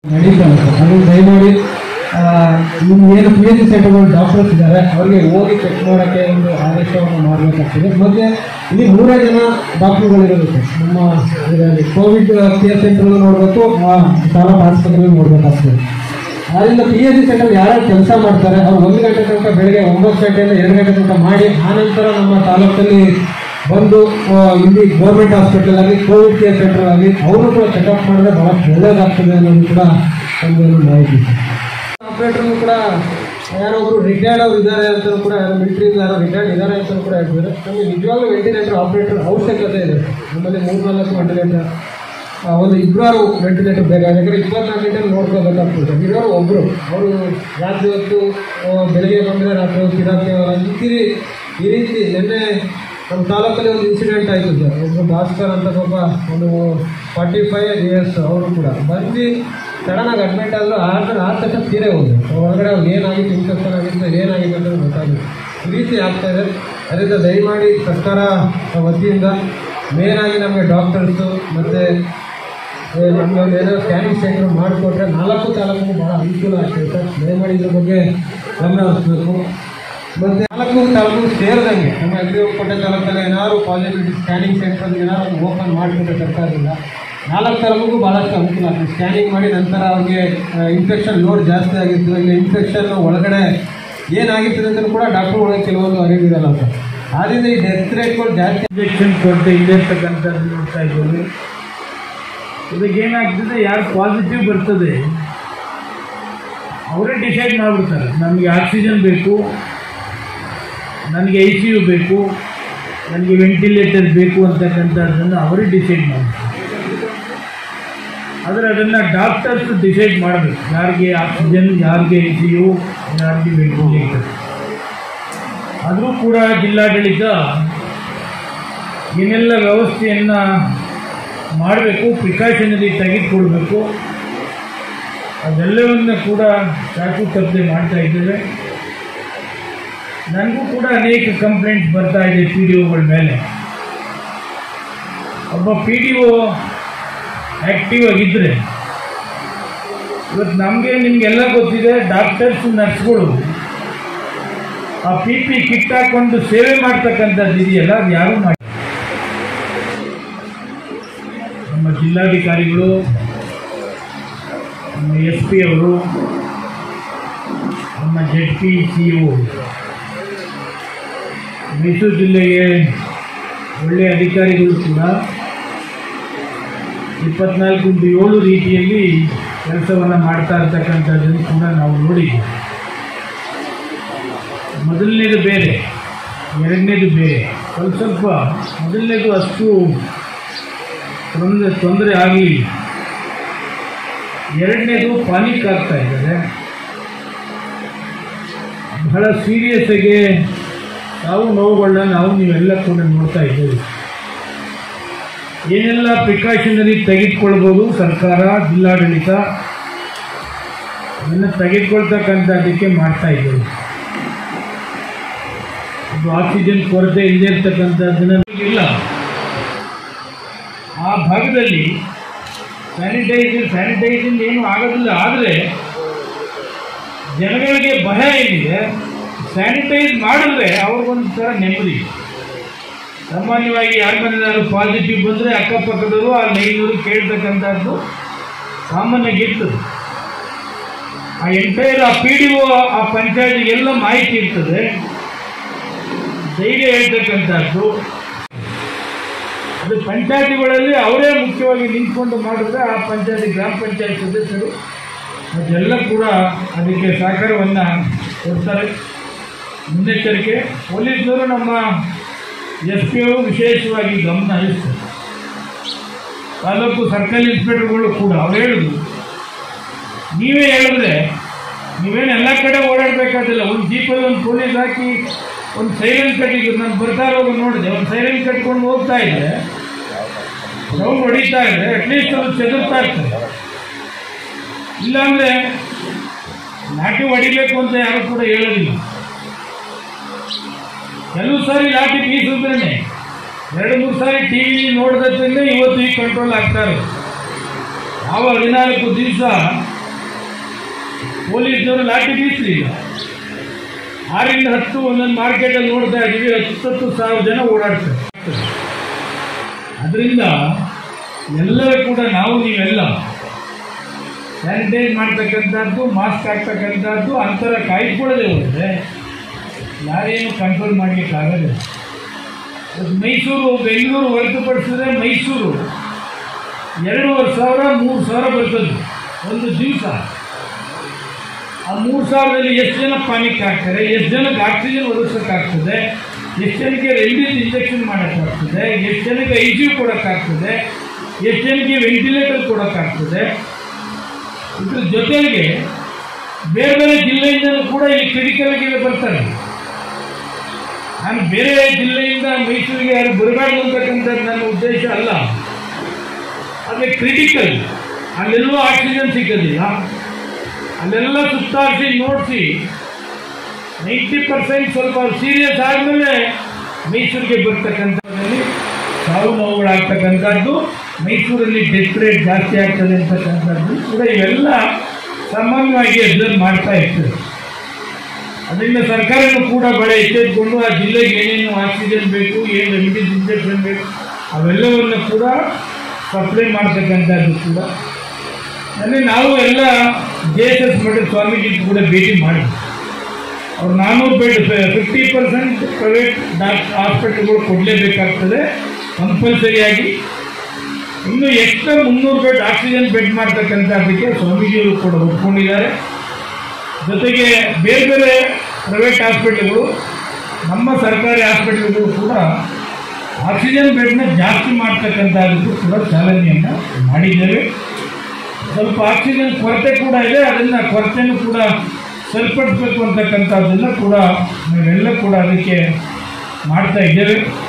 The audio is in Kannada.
ನಡೀತಲ್ಲ ಸರ್ ಅದು ದಯಮಾಡಿ ಆ, ನಿಮ್ಮ ಏನು ಪಿ ಎಚ್ ಸಿ ಸೆಂಟರ್ಗಳು ಡಾಕ್ಟರ್ಸ್ ಇದ್ದಾರೆ ಅವ್ರಿಗೆ ಹೋಗಿ ಚೆಕ್ ಮಾಡೋಕ್ಕೆ ಒಂದು ಆದೇಶವನ್ನು ಮಾಡಬೇಕಾಗ್ತದೆ ಮತ್ತು ಇಲ್ಲಿ ಮೂರೇ ಜನ ಡಾಕ್ಟರ್ಗಳಿರೋದು ಸರ್ ನಮ್ಮ ಇದರಲ್ಲಿ ಕೋವಿಡ್ ಕೇರ್ ಸೆಂಟರ್ ನೋಡಬೇಕು ತಾಲೂಕು ಆಸ್ಪತ್ರೆಗಳು ನೋಡಬೇಕಾಗ್ತದೆ ಆದ್ದರಿಂದ ಪಿ ಎಚ್ ಸಿ ಸೆಂಟರ್ ಯಾರ್ಯಾರು ಕೆಲಸ ಮಾಡ್ತಾರೆ ಅವ್ರು ಒಂದು ಗಂಟೆ ತನಕ ಬೆಳಗ್ಗೆ ಒಂಬತ್ತು ಗಂಟೆಯಿಂದ ಎರಡು ಗಂಟೆ ತನಕ ಮಾಡಿ ಆನಂತರ ನಮ್ಮ ತಾಲೂಕಲ್ಲಿ ಬಂದು ಆ, ಇಲ್ಲಿ ಗೌರ್ಮೆಂಟ್ ಹಾಸ್ಪಿಟಲ್ ಆಗಲಿ ಕೋವಿಡ್ ಕೇರ್ ಸೆಂಟರ್ ಆಗಲಿ ಅವರು ಕೂಡ ಚೆಕಪ್ ಮಾಡಿದ್ರೆ ಬಹಳಷ್ಟು ಒಳ್ಳೇದಾಗ್ತದೆ ಅನ್ನೋದು ಕೂಡ ಒಂದು ಮಾಹಿತಿ ಆಪರೇಟರ್ನು ಕೂಡ ಯಾರೊಬ್ರು ರಿಟೈರ್ಡ್ ಅವ್ರು ಇದ್ದಾರೆ ಅಂತ ಕೂಡ ಯಾರೋ ಮಿಲಿಟರಿ ಯಾರೋ ರಿಟೈರ್ಡ್ ಇದ್ದಾರೆ ಅಂತ ಕೂಡ ಹೇಳ್ತಿದ್ದಾರೆ ನಮಗೆ ನಿಜವಾಗ್ಲೂ ವೆಂಟಿಲೇಟರ್ ಆಪರೇಟರ್ ಅವಶ್ಯಕತೆ ಇದೆ ನಮ್ಮಲ್ಲಿ ಮೂರ್ನಾಲ್ಕು ವೆಂಟಿಲೇಟರ್ ಒಂದು ಇಬ್ಬರು ವೆಂಟಿಲೇಟರ್ ಬೇಕಾಗಿದೆ ಯಾಕಂದರೆ ಇಪ್ಪತ್ನಾಲ್ಕು ಗಂಟೆ ನೋಡ್ಕೋಬೇಕಾಗ್ತದೆ ಇರೋರು ಒಬ್ಬರು ಅವರು ರಾತ್ರಿ ಹೊತ್ತು ಆ, ಬೆಳಗ್ಗೆ ಬಂದರೆ ರಾತ್ರಿ ಹೊತ್ತು ಇರೋಕ್ಕೆ ಈ ರೀ- ಈ ರೀತಿ ನಿನ್ನೆ ನಮ್ಮ ತಾಲೂಕಲ್ಲಿ ಒಂದು ಇನ್ಸಿಡೆಂಟ್ ಆಯಿತು ಸರ್ ಒಬ್ಬರು ಭಾಸ್ಕರ್ ಅಂತ ಒಬ್ಬ ಒಂದು ಫಾರ್ಟಿ ಫೈವ್ ಇಯರ್ಸ್ ಅವರು ಕೂಡ ಬಂದು ಸಡನ್ನಾಗಿ ಅಡ್ಮಿಟ್ ಆದರು ಆದ್ರೆ ಆದ ತಕ್ಷಣ ತೀರೇ ಹೋದ್ರು ಹೊರಗಡೆ ಅವ್ರಿಗೆ ಏನಾಗಿತ್ತು ಇನ್ಫೆಕ್ಷನ್ ಆಗಿತ್ತು ಏನಾಗಿದೆ ಅಂತ ಗೊತ್ತಾಗಿತ್ತು ಈ ರೀತಿ ಆಗ್ತಾ ಇದೆ ಅದರಿಂದ ದಯಮಾಡಿ ಸರ್ಕಾರ ವತಿಯಿಂದ ಮೇನ್ ಆಗಿ ನಮಗೆ ಡಾಕ್ಟರ್ಸು ಮತ್ತು ನಮಗೆ ಒಂದು ಏನೋ ಸ್ಕ್ಯಾನಿಂಗ್ ಸೆಂಟರ್ ಮಾಡಿಕೊಟ್ರೆ ನಾಲ್ಕು ತಾಲೂಕು ಭಾಳ ಅನುಕೂಲ ಆಗ್ತದೆ ಸರ್ ದಯಮಾಡಿ ಇದ್ರ ಬಗ್ಗೆ ಗಮನ ಹರಿಸ್ಬೇಕು ಮತ್ತು ನಾಲ್ಕು ತಾಲೂಕು ಸೇರಿದಂಗೆ ನಮ್ಮ ಅಗ್ರಿಕೋಟೆ ತಾಲೂಕಲ್ಲಿ ಏನಾದ್ರು ಪಾಸಿಟಿವಿಟಿ ಸ್ಕ್ಯಾನಿಂಗ್ ಸೆಂಟರ್ ಏನಾದ್ರು ಓಪನ್ ಮಾಡಿಕೊಟ್ರೆ ಸರ್ಕಾರದಿಂದ ನಾಲ್ಕು ತಾಲೂಕಿಗೂ ಭಾಳಷ್ಟು ಅನುಕೂಲ ಆಗ್ತದೆ ಸ್ಕ್ಯಾನಿಂಗ್ ಮಾಡಿ ನಂತರ ಅವ್ರಿಗೆ ಇನ್ಫೆಕ್ಷನ್ ಲೋಡ್ ಜಾಸ್ತಿ ಆಗಿರ್ತದೆ ಇಲ್ಲ ಇನ್ಫೆಕ್ಷನ್ ಒಳಗಡೆ ಏನಾಗಿರ್ತದೆ ಅಂತ ಕೂಡ ಡಾಕ್ಟರ್ಗಳಿಗೆ ಕೆಲವೊಂದು ಅರಿವಿರಲ್ಲ ಸರ್ ಆದ್ದರಿಂದ ಈ ಡೆತ್ ರೇಟ್ಗಳು ಜಾಸ್ತಿ ಇಂಜೆಕ್ಷನ್ ಕೊಟ್ಟು ಇಲ್ಲಿರ್ತಕ್ಕಂಥದ್ದು ನೋಡ್ತಾ ಇದ್ದೀವಿ ಇದಕ್ಕೆ ಏನಾಗ್ತದೆ ಯಾರು ಪಾಸಿಟಿವ್ ಬರ್ತದೆ ಅವರೇ ಡಿಸೈಡ್ ಮಾಡಿಬಿಡ್ತಾರೆ ನಮಗೆ ಆಕ್ಸಿಜನ್ ಬೇಕು ನನಗೆ ಐ ಸಿ ಯು ಬೇಕು ನನಗೆ ವೆಂಟಿಲೇಟರ್ ಬೇಕು ಅಂತಕ್ಕಂಥದ್ದನ್ನು ಅವರೇ ಡಿಸೈಡ್ ಮಾಡ್ತಾರೆ ಆದರೆ ಅದನ್ನು ಡಾಕ್ಟರ್ಸ್ ಡಿಸೈಡ್ ಮಾಡಬೇಕು ಯಾರಿಗೆ ಆಕ್ಸಿಜನ್ ಯಾರಿಗೆ ಐ ಸಿ ಯು ಯಾರಿಗೆ ವೆಂಟಿಲೇಟರ್ ಆದರೂ ಕೂಡ ಜಿಲ್ಲಾಡಳಿತ ಏನೆಲ್ಲ ವ್ಯವಸ್ಥೆಯನ್ನು ಮಾಡಬೇಕು ಪ್ರಿಕಾಷನರಿ ತೆಗೆದುಕೊಳ್ಬೇಕು ಅದೆಲ್ಲವನ್ನು ಕೂಡ ಚಾಕು ತಪ್ಪದೆ ಮಾಡ್ತಾ ಇದ್ದೇವೆ ನನಗೂ ಕೂಡ ಅನೇಕ ಕಂಪ್ಲೇಂಟ್ಸ್ ಬರ್ತಾ ಇದೆ ಪಿ ಡಿ ಒಗಳ ಮೇಲೆ ಒಬ್ಬ ಪಿ ಡಿ ಒ ಆ್ಯಕ್ಟಿವ್ ಆಗಿದ್ದರೆ ಇವತ್ತು ನಮಗೆ ನಿಮಗೆಲ್ಲ ಗೊತ್ತಿದೆ ಡಾಕ್ಟರ್ಸ್ ನರ್ಸ್ಗಳು ಆ ಪಿ ಪಿ ಕಿಟ್ ಹಾಕೊಂಡು ಸೇವೆ ಮಾಡ್ತಕ್ಕಂಥದ್ದು ಇದೆಯಲ್ಲ ಅದು ಯಾರೂ ಮಾಡಿ ನಮ್ಮ ಜಿಲ್ಲಾಧಿಕಾರಿಗಳು ನಮ್ಮ ಎಸ್ ಪಿ ಅವರು ನಮ್ಮ Z P C O Mysuru ಜಿಲ್ಲೆಗೆ ಒಳ್ಳೆಯ ಅಧಿಕಾರಿಗಳು ಕೂಡ ಇಪ್ಪತ್ನಾಲ್ಕು ಇಂಟು ಏಳು ರೀತಿಯಲ್ಲಿ ಕೆಲಸವನ್ನು ಮಾಡ್ತಾ ಇರ್ತಕ್ಕಂಥದ್ದನ್ನು ಕೂಡ ನಾವು ನೋಡಿದ್ದೀವಿ ಮೊದಲನೇದು ಬೇರೆ ಎರಡನೇದು ಬೇರೆ ಸ್ವಲ್ಪ ಸ್ವಲ್ಪ ಮೊದಲನೇದು ಅಷ್ಟು ತೊಂದರೆ ತೊಂದರೆ ಆಗಲಿಲ್ಲ ಎರಡನೇದು ಪಾನಿಕ್ ಆಗ್ತಾ ಇದ್ದಾರೆ ಬಹಳ ಸೀರಿಯಸ್ ಆಗಿ ನಾವು ನೋವುಗಳನ್ನ ನಾವು ನೀವೆಲ್ಲ ಕೂಡ ನೋಡ್ತಾ ಇದ್ದೇವೆ ಏನೆಲ್ಲ ಪ್ರಿಕಾಷನರಿ ತೆಗೆದುಕೊಳ್ಬೋದು ಸರ್ಕಾರ ಜಿಲ್ಲಾಡಳಿತ ಅದನ್ನು ತೆಗೆದುಕೊಳ್ತಕ್ಕಂಥದ್ದಕ್ಕೆ ಮಾಡ್ತಾ ಇದ್ದೇವೆ ಇದು ಆಕ್ಸಿಜನ್ ಕೊರತೆ ಇಲ್ಲದೆ ಇರ್ತಕ್ಕಂಥದ್ದನ್ನ ಇಲ್ಲ ಆ ಭಾಗದಲ್ಲಿ ಸ್ಯಾನಿಟೈಸಿಂಗ್ ಸ್ಯಾನಿಟೈಸಿಂಗ್ ಏನು ಆಗೋದಿಲ್ಲ ಆದರೆ ಜನಗಳಿಗೆ ಭಯ ಏನಿದೆ ಸ್ಯಾನಿಟೈಸ್ ಮಾಡಿದ್ರೆ ಅವ್ರಿಗೊಂದು ಥರ ನೆಮ್ಮದಿ ಸಾಮಾನ್ಯವಾಗಿ ಯಾರ ಮನೆಯಾದ್ರು ಪಾಸಿಟಿವ್ ಬಂದರೆ ಅಕ್ಕಪಕ್ಕದವರು ಆ ಲೈನವರು ಕೇಳ್ತಕ್ಕಂಥದ್ದು ಸಾಮಾನ್ಯವಾಗಿ ಇರ್ತದೆ ಆ ಎಂಟೈರ್ ಆ ಪಿ ಡಿ ಒ ಆ ಪಂಚಾಯತಿಗೆಲ್ಲ ಮಾಹಿತಿ ಇರ್ತದೆ ಧೈರ್ಯ ಹೇಳ್ತಕ್ಕಂಥದ್ದು ಅದು ಪಂಚಾಯತಿಗಳಲ್ಲಿ ಅವರೇ ಮುಖ್ಯವಾಗಿ ನಿಂತ್ಕೊಂಡು ಮಾಡಿದ್ರೆ ಆ ಪಂಚಾಯತಿ ಗ್ರಾಮ ಪಂಚಾಯತ್ ಸದಸ್ಯರು ಅದೆಲ್ಲ ಕೂಡ ಅದಕ್ಕೆ ಸಹಕಾರವನ್ನು ಕೊಡ್ತಾರೆ ಮುನ್ನೆಚ್ಚರಿಕೆ ಪೊಲೀಸರು ನಮ್ಮ ಎಸ್ ಪಿ ಅವರು ವಿಶೇಷವಾಗಿ ಗಮನ ಹರಿಸ್ತಾರೆ ತಾಲೂಕು ಸರ್ಕಲ್ ಇನ್ಸ್ಪೆಕ್ಟರ್ಗಳು ಕೂಡ ಅವ್ರು ಹೇಳುದು ನೀವೇ ಹೇಳಿದ್ರೆ ನೀವೇನು ಎಲ್ಲ ಕಡೆ ಓಡಾಡಬೇಕಾದಿಲ್ಲ ಒಂದು ಜೀಪಲ್ಲಿ ಒಂದು ಪೊಲೀಸ್ ಹಾಕಿ ಒಂದು ಸೈಲೆನ್ಸ್ ಕಟ್ಟಿದ್ದು ನಾನು ಬರ್ತಾ ಇರೋದು ನೋಡಿದೆ ಒಂದು ಸೈಲೆನ್ಸ್ ಕಟ್ಕೊಂಡು ಹೋಗ್ತಾ ಇದ್ದೆ ರೌಂಡ್ ಹೊಡಿತಾ ಇದ್ರೆ ಅಟ್ಲೀಸ್ಟ್ ಅದು ಚೆದರ್ತಾ ಇರ್ತಾರೆ ಇಲ್ಲಾಂದ್ರೆ ಲಾಠಿ ಹೊಡಿಬೇಕು ಅಂತ ಯಾರು ಕೂಡ ಹೇಳೋದಿಲ್ಲ ಕೆಲವು ಸಾರಿ ಲಾಠಿ ಬೀಸಿದ್ರೇನೆ ಎರಡು ಮೂರು ಸಾರಿ ಟಿ ವಿ ನೋಡಿದ್ರಿಂದ ಇವತ್ತು ಈ ಕಂಟ್ರೋಲ್ ಆಗ್ತಾರೆ ಯಾವ ಹದಿನಾಲ್ಕು ದಿವಸ ಪೊಲೀಸ್ನವರು ಲಾಠಿ ಬೀಸಲಿಲ್ಲ ಆರಿಂದ ಹತ್ತು ಒಂದೊಂದು ಮಾರ್ಕೆಟಲ್ಲಿ ನೋಡ್ತಾ ಇದ್ದೀವಿ ಹತ್ತತ್ತು ಸಾವಿರ ಜನ ಓಡಾಡ್ತಾರೆ ಅದರಿಂದ ಎಲ್ಲರೂ ಕೂಡ ನಾವು ನೀವೆಲ್ಲ ಸ್ಯಾನಿಟೈಸ್ ಮಾಡ್ತಕ್ಕಂಥದ್ದು ಮಾಸ್ಕ್ ಹಾಕ್ತಕ್ಕಂಥದ್ದು ಅಂತರ ಕಾಯ್ಕೊಳ್ಳದೆ ಹೋದರೆ ಯಾರೇನು ಕಂಟ್ರೋಲ್ ಮಾಡಲಿಕ್ಕಾಗಲ್ಲ ಇವತ್ತು ಮೈಸೂರು ಬೆಂಗಳೂರು ಹೊರತುಪಡಿಸಿದ್ರೆ ಮೈಸೂರು ಎರಡೂವರೆ ಸಾವಿರ ಮೂರು ಸಾವಿರ ಬರ್ತದೆ ಒಂದು ದಿವಸ ಆ ಮೂರು ಸಾವಿರದಲ್ಲಿ ಎಷ್ಟು ಜನ ಪಾನಿಕ್ ಹಾಕ್ತಾರೆ ಎಷ್ಟು ಜನಕ್ಕೆ ಆಕ್ಸಿಜನ್ ಒದಗಿಸೋಕ್ಕಾಗ್ತದೆ ಎಷ್ಟು ಜನಕ್ಕೆ ರೆಲ್ವೀಸ್ ಇಂಜೆಕ್ಷನ್ ಮಾಡೋಕ್ಕಾಗ್ತದೆ ಎಷ್ಟು ಜನಕ್ಕೆ ಐ ಸಿ ಯು ಕೊಡೋಕ್ಕಾಗ್ತದೆ ಎಷ್ಟು ಜನಕ್ಕೆ ವೆಂಟಿಲೇಟರ್ ಕೊಡೋಕ್ಕಾಗ್ತದೆ ಇದ್ರ ಜೊತೆಗೆ ಬೇರೆ ಬೇರೆ ಜಿಲ್ಲೆಯಿಂದಲೂ ಕೂಡ ಇಲ್ಲಿ ಕ್ರಿಟಿಕಲ್ಗೆ ಬರ್ತಾರೆ ನಾನು ಬೇರೆ ಜಿಲ್ಲೆಯಿಂದ ಮೈಸೂರಿಗೆ ಯಾರು ಬರಬಾರ್ದು ಅಂತಕ್ಕಂಥದ್ದು ನನ್ನ ಉದ್ದೇಶ ಅಲ್ಲ ಆದರೆ ಕ್ರಿಟಿಕಲ್ ಅಲ್ಲೆಲ್ಲೂ ಆಕ್ಸಿಜನ್ ಸಿಗೋದಿಲ್ಲ ಅಲ್ಲೆಲ್ಲ ಸುತ್ತಾಡಿಸಿ ನೋಡಿಸಿ ನೈಂಟಿ ಪರ್ಸೆಂಟ್ ಸ್ವಲ್ಪ ಸೀರಿಯಸ್ ಆದಮೇಲೆ ಮೈಸೂರಿಗೆ ಬರ್ತಕ್ಕಂಥದ್ರಲ್ಲಿ ಸಾವು ನೋವುಗಳಾಗ್ತಕ್ಕಂಥದ್ದು ಮೈಸೂರಲ್ಲಿ ಡೆತ್ ರೇಟ್ ಜಾಸ್ತಿ ಆಗ್ತದೆ ಅಂತಕ್ಕಂಥದ್ದು ಕೂಡ ಇವೆಲ್ಲ ಸಾಮಾನ್ಯವಾಗಿ ಅಬ್ಸರ್ವ್ ಮಾಡ್ತಾ ಇರ್ತದೆ ಅದರಿಂದ ಸರ್ಕಾರನೂ ಕೂಡ ಬಹಳ ಎಚ್ಚೆತ್ಕೊಂಡು ಆ ಜಿಲ್ಲೆಗೆ ಏನೇನು ಆಕ್ಸಿಜನ್ ಬೇಕು ಏನು ರೆಮಿಡೀಸ್ ಇಂಜೆಕ್ಷನ್ ಬೇಕು ಅವೆಲ್ಲವನ್ನು ಕೂಡ ಸಪ್ಲೈ ಮಾಡ್ತಕ್ಕಂಥದ್ದು ಕೂಡ ಅಂದರೆ ನಾವು ಎಲ್ಲ ಜೆ ಎಸ್ ಎಸ್ ಮಠದ ಸ್ವಾಮೀಜಿ ಕೂಡ ಭೇಟಿ ಮಾಡಿದ್ವಿ ಅವ್ರು ನಾನ್ನೂರು bed fifty percent private doctor ಹಾಸ್ಪಿಟಲ್ಗಳು ಕೊಡಲೇಬೇಕಾಗ್ತದೆ ಕಂಪಲ್ಸರಿಯಾಗಿ ಇನ್ನು ಎಕ್ಸ್ಟ್ರಾ ಮುನ್ನೂರು ಬೆಡ್ ಆಕ್ಸಿಜನ್ ಬೆಡ್ ಮಾಡ್ತಕ್ಕಂಥದ್ದಕ್ಕೆ ಸ್ವಾಮೀಜಿಯವರು ಕೂಡ ಒಪ್ಕೊಂಡಿದ್ದಾರೆ ಜೊತೆಗೆ ಬೇರೆ ಬೇರೆ ಪ್ರೈವೇಟ್ ಹಾಸ್ಪಿಟ್ಲ್ಗಳು ನಮ್ಮ ಸರ್ಕಾರಿ ಹಾಸ್ಪಿಟ್ಲ್ಗಳು ಕೂಡ ಆಕ್ಸಿಜನ್ ಬೆಡ್ನ ಜಾಸ್ತಿ ಮಾಡ್ತಕ್ಕಂಥದ್ದಕ್ಕೂ ಕೂಡ ಚಾಲನೆಯನ್ನು ಮಾಡಿದ್ದೇವೆ ಸ್ವಲ್ಪ ಆಕ್ಸಿಜನ್ ಕೊರತೆ ಕೂಡ ಇದೆ ಅದನ್ನು ಕೊರತೆನೂ ಕೂಡ ಸರಿಪಡಿಸ್ಬೇಕು ಅಂತಕ್ಕಂಥದ್ದನ್ನು ಕೂಡ ನಾವೆಲ್ಲ ಕೂಡ ಅದಕ್ಕೆ ಮಾಡ್ತಾ ಇದ್ದೇವೆ